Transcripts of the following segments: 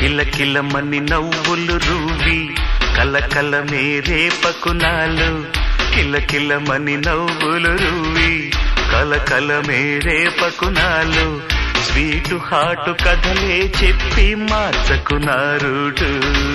కిలకిలమని నవ్వులు రూవి కలకల మేరే పకునాలు కిలకిలమని నవ్వులు రూవి కలకల మేరే పకునాలు స్వీటు హాటు కథలే చెప్పి మార్చకున్నారుడు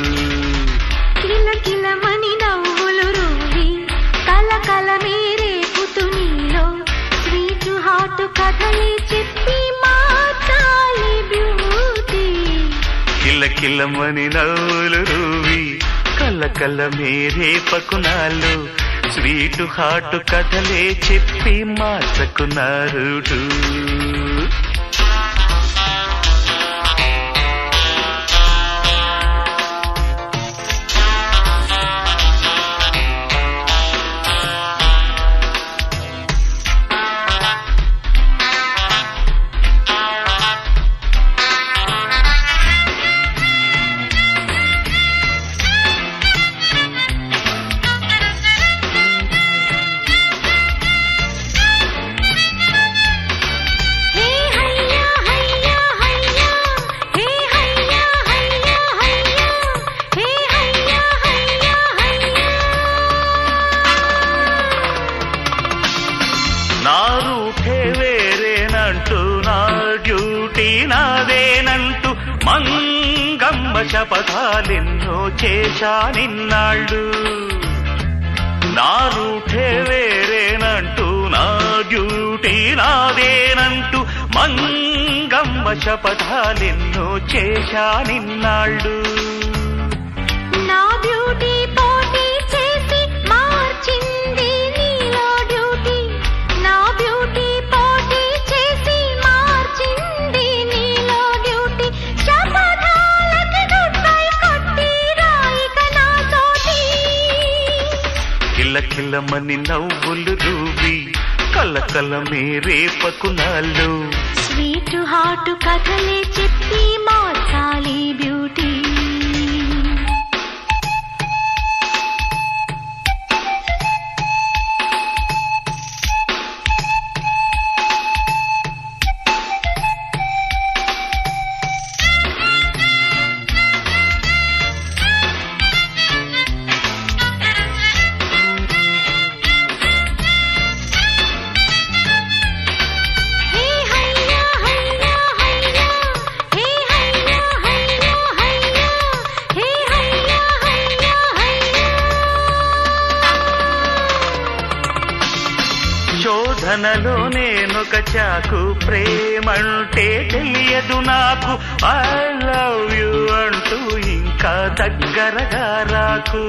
కిలకిలమని నవ్వులు రూవి కలకల మేరే పుతునీలో స్వీటు హాటు కథలే చెప్పి మార్చాలి బ్యూటీ కిలకిలమని నవ్వులు రూవి కలకల మేరే పకునాలు స్వీటు హాటు కథలే చెప్పి మార్చకున్నారుడు హే హయ్యా హయ్యా హయ్యా హే హయ్యా హయ్యా హయ్యా హే హయ్యా హయ్యా హయ్యా నా రూటే వేరేనంటూ నా డ్యూటీ నాదేనంటూ మంగమ్మ శపథాలెన్నో చేశా నిన్నాళ్ళు నా రూటే వేరేనంటూ నా డ్యూటీ నాదేనంటూ మంగమ్మ శపథాలెన్నో చేశా నిన్నాళ్ళు నా బ్యూటీ పోటీ చేసి మార్చింది నీలో డ్యూటీ నా బ్యూటీ పోటీ చేసి మార్చింది నీలో డ్యూటీ శపథాలకి గుడ్ బై కొట్టి రాయిక నా తోటి కిలకిలమని నవ్వులు రూవి కలకల మేరే పకునాలు స్వీట్ హాట్ కథలే చెప్పి మార్చాలి బ్యూటీ హే హయ్యా హయ్యా హయ్యా హే హయ్యా హయ్యా హయ్యా హే హయ్యా హయ్యా హయ్యా శోధనలో నేనొక చాకు ప్రేమంటే తెలియదు నాకు ఐ లవ్ యు అంటూ ఇంకా దగ్గరగా రాకు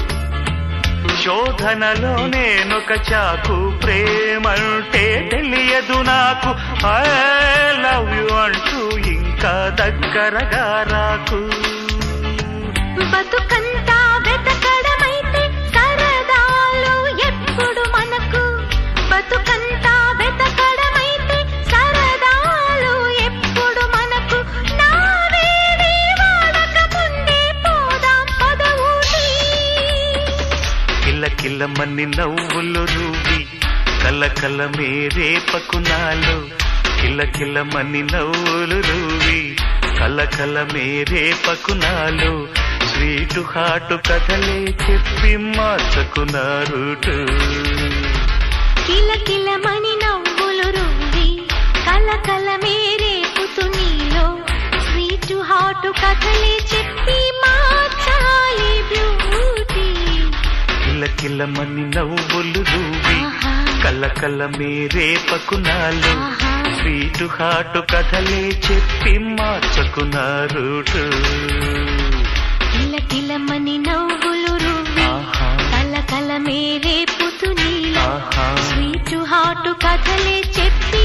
శోధనలో నేనొక చాకు ప్రేమంటే తెలియదు నాకు ఐ లవ్ యు అంటూ ఇంకా దగ్గరగా రాకు బతుకంతా వెతకడమైతే సరదాలు ఎప్పుడు మనకు బతుకంతా వెతకడమైతే సరదాలు ఎప్పుడు మనకు నావేవి వాడక ముందే పోదాం పదవుని కిలకిలమని నవ్వులు రూవి కలకల మేరే పకునాలు కిలకిలమని నవ్వులు రూవి కలకల మేరే పకునాలు స్వీటు హాటు కథలే చెప్పి మార్చకున్నారుటు కిలకిలమని నవ్వులు రువ్వి కలకల మేరే పుతునీలో స్వీట్ హాట్ కథలే చెప్పి మార్చాలి బ్యూటీ కిలకిలమని నవ్వులు రూవి ఆహా. కలకల మేరే పకునాలు ఆహా. స్వీటు హాటు కథలే చెప్పి మార్చకున్నారుటు కిలకిలమని నవ్వులు రువ్వి ఆహా కలకల మేరే పుతునీలో ఆహా స్వీట్ హాట్ కథలే చెప్పి